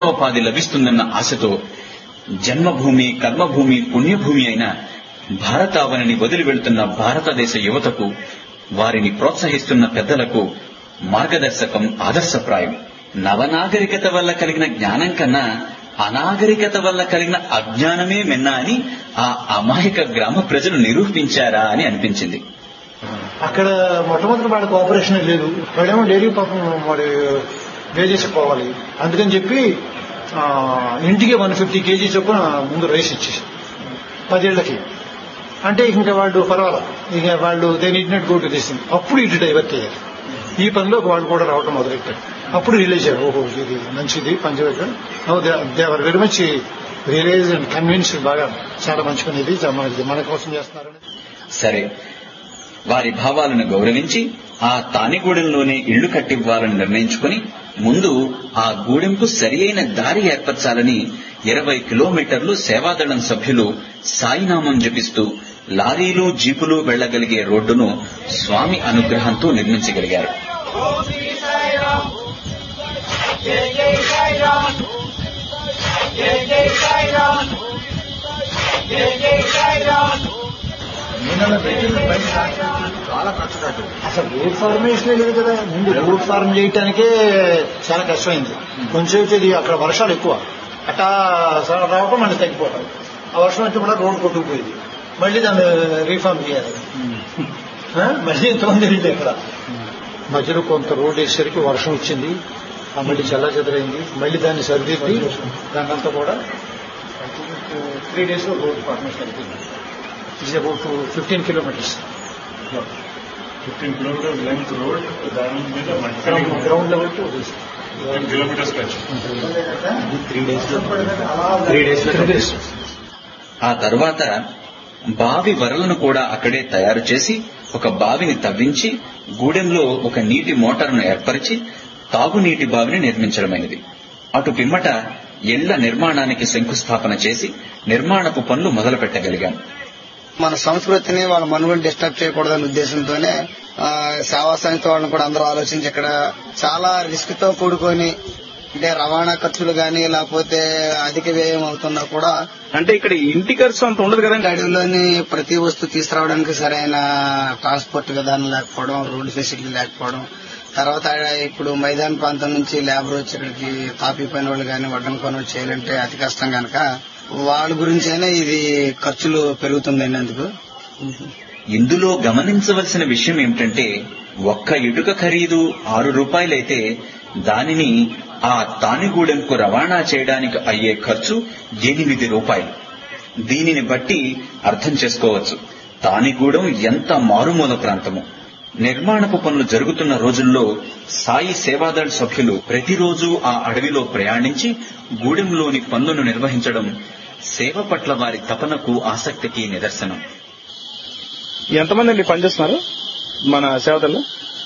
జీవనోపాధి లభిస్తుందన్న ఆశతో జన్మభూమి కర్మభూమి పుణ్యభూమి అయిన భారతావనిని వదిలి వెళ్తున్న భారతదేశ యువతకు వారిని ప్రోత్సహిస్తున్న పెద్దలకు మార్గదర్శకం ఆదర్శప్రాయం నవనాగరికత వల్ల కలిగిన జ్ఞానం కన్నా అనాగరికత వల్ల కలిగిన అజ్ఞానమే మిన్నా అని ఆ అమాయక గ్రామ ప్రజలు నిరూపించారా అని అనిపించింది అక్కడ మొట్టమొదటి వాడి కోఆపరేషన్ లేదు వాడేమో డైలీ పాపం వాడు వేజెస్ పోవాలి అందుకని చెప్పి ఆ, ఇంటికి వన్ ఫిఫ్టీ కేజీ చొప్పున ముందు రైస్ ఇచ్చేసి పదేళ్లకి అంటే ఇంకా వాళ్ళు పర్వాలా ఇక వాళ్ళు they need not go to this అప్పుడు ఇటు డైవర్ట్ అయ్యారు ఈ పనిలోకి వాళ్ళు కూడా రావడం మొదలెట్టారు అప్పుడు రిలీజ్ అయ్యారు ఓహో ఇది మంచిది పంచవేకం దేవర్ very much realize and convince బాగా చాలా మంచి పని ఇది మన- మన కోసం చేస్తున్నారని సరే వారి భావాలను గౌరవించి ఆ తానిగూడెంలోనే ఇళ్లు కట్టివ్వాలని నిర్ణయించుకుని ముందు ఆ గూడెంకు సరి అయిన దారి ఏర్పరచాలని ఇరవై కిలోమీటర్లు సేవాదళం సభ్యులు సాయినామం జపిస్తూ లారీలు జీపులు వెళ్లగలిగే రోడ్డును స్వామి అనుగ్రహంతో నిర్మించగలిగారు అసలు రూట్ ఫార్మేషన్ లేదు కదా ముందు రూట్ ఫార్మ్ చేయటానికే చాలా కష్టమైంది కొంచెం ఇది అక్కడ వర్షాలు ఎక్కువ అట్టా స- రావటం మళ్ళీ తగ్గిపోవటం ఆ వర్షం వచ్చి కూడా రోడ్ కొట్టుకుపోయింది మళ్ళీ దాన్ని రీఫార్మ్ చేయాలి ఆ? మళ్ళీ ఎంతమంది వెళ్ళి అక్కడ మధ్యలో కొంత రోడ్ వేసేసరికి వర్షం వచ్చింది ఆ మళ్ళీ చల్ల చెదరైంది మళ్ళీ దాన్ని సరిదిద్ది దాన్నంతా కూడా త్రీ డేస్ లో రోడ్ ఫార్మేషన్ అయిపోయింది it's about fifteen kilometres fifteen kilometre length road దాని మీద మట్టి ground level to fifteen kilometres stretch three days ఆ తర్వాత బావి వరలను కూడా అక్కడే తయారు చేసి ఒక బావిని తవ్వించి గూడెంలో ఒక నీటి మోటారును ఏర్పరిచి తాగునీటి బావిని నిర్మించడమైనది అటు పిమ్మట ఇళ్ల నిర్మాణానికి శంకుస్థాపన చేసి నిర్మాణపు పనులు మొదలు పెట్టగలిగాం మన సంస్కృతిని వాళ్ళ మనుగడని డిస్టర్బ్ చేయకూడదనే ఉద్దేశంతోనే ఆ, సేవా సమితి వాళ్ళని కూడా అందరూ ఆలోచించి ఇక్కడ చాలా రిస్క్ తో కూడుకొని అంటే రవాణా ఖర్చులు గాని లేకపోతే అధిక వ్యయం అవుతున్నా కూడా అంటే ఇక్కడ ఇంటి ఖర్చు అంత ఉండదు కదండి అడవిలోని ప్రతి వస్తువు తీసుకురావడానికి సరైన ట్రాన్స్పోర్ట్ విధానం లేకపోవడం రోడ్డు ఫెసిలిటీ లేకపోవడం తర్వాత ఇప్పుడు మైదాన ప్రాంతం నుంచి లేబర్ వచ్చి ఇక్కడికి తాపీ పని వాళ్ళు కానీ వడ్డం పని వాళ్ళు చేయాలంటే అతి కష్టం కనుక వాళ్ళ గురించైనా ఇది ఖర్చులు పెరుగుతుందండి అందుకు ఇందులో గమనించవలసిన విషయం ఏమిటంటే ఒక్క ఇటుక ఖరీదు ఆరు రూపాయలైతే దానిని ఆ తానిగూడెంకు రవాణా చేయడానికి అయ్యే ఖర్చు ఎనిమిది రూపాయలు దీనిని బట్టి అర్థం చేసుకోవచ్చు తానిగూడెం ఎంత మారుమూల ప్రాంతము నిర్మాణపు పనులు జరుగుతున్న రోజుల్లో సాయి సేవాదళ సభ్యులు ప్రతిరోజు ఆ అడవిలో ప్రయాణించి గూడెంలోని పనులను నిర్వహించడం సేవ పట్ల వారి తపనకు ఆసక్తికి నిదర్శనం ఎంతమంది అండి పనిచేస్తున్నారు మన సేవతల్లో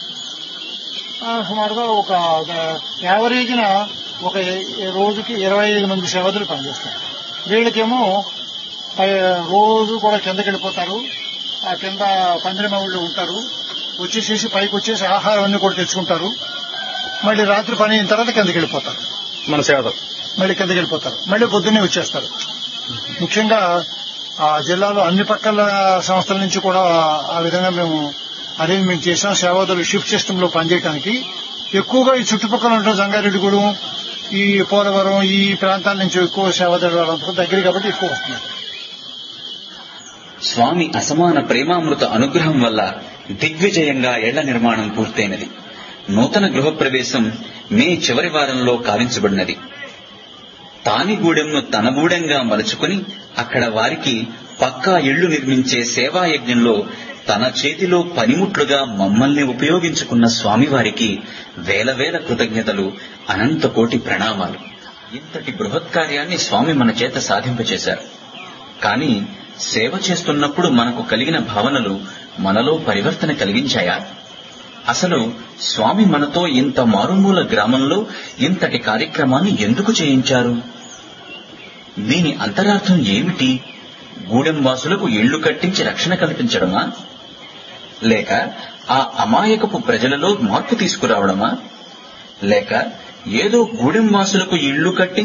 సుమారుగా ఒక యావరేజ్న ఒక ఏ- రోజుకి ఇరవై ఐదు మంది సేవకులు పనిచేస్తారు వీళ్ళకేమో పై- రోజు కూడా కిందకి వెళ్ళిపోతారు ఆ కింద పందిరి మౌళ్ళు ఉంటారు వచ్చేసేసి పైకి వచ్చేసి ఆహారం అన్ని కూడా తెచ్చుకుంటారు మళ్ళీ రాత్రి పని అయిన తర్వాత కిందకి వెళ్ళిపోతారు మన సేవతలు మళ్ళీ కిందకి వెళ్ళిపోతారు మళ్ళీ పొద్దున్నే వచ్చేస్తారు ముఖ్యంగా ఆ జిల్లాలో అన్ని పక్కల సంస్థల నుంచి కూడా ఆ విధంగా మేము అరేంజ్మెంట్ చేసాం సేవాదాలు షిఫ్ట్ సిస్టమ్ లో పనిచేయడానికి ఎక్కువగా ఈ చుట్టుపక్కల ఉన్న జంగారెడ్డిగూడెం ఈ పోలవరం ఈ ప్రాంతాల నుంచి ఎక్కువ సేవాదాలు వాళ్ళంతా దగ్గర కాబట్టి ఎక్కువ వస్తున్నారు స్వామి అసమాన ప్రేమామృత అనుగ్రహం వల్ల దిగ్విజయంగా ఇళ్ల నిర్మాణం పూర్తయినది నూతన గృహప్రవేశం మే చివరి వారంలో కావించబడినది తానిగూడెంను తన గూడెంగా మలుచుకుని అక్కడ వారికి పక్కా ఇళ్లు నిర్మించే సేవాయజ్ఞంలో తన చేతిలో పనిముట్లుగా మమ్మల్ని ఉపయోగించుకున్న స్వామివారికి వేల వేల కృతజ్ఞతలు అనంత కోటి ప్రణామాలు ఇంతటి బృహత్కార్యాన్ని స్వామి మన చేత సాధింపచేశారు కానీ సేవ చేస్తున్నప్పుడు మనకు కలిగిన భావనలు మనలో పరివర్తన కలిగించాయా అసలు స్వామి మనతో ఇంత మారుమూల గ్రామంలో ఇంతటి కార్యక్రమాన్ని ఎందుకు చేయించారు దీని అంతరార్థం ఏమిటి గూడెం వాసులకు ఇళ్లు కట్టించి రక్షణ కల్పించడమా లేక ఆ అమాయకపు ప్రజలలో మార్పు తీసుకురావడమా లేక ఏదో గూడెం వాసులకు ఇళ్లు కట్టి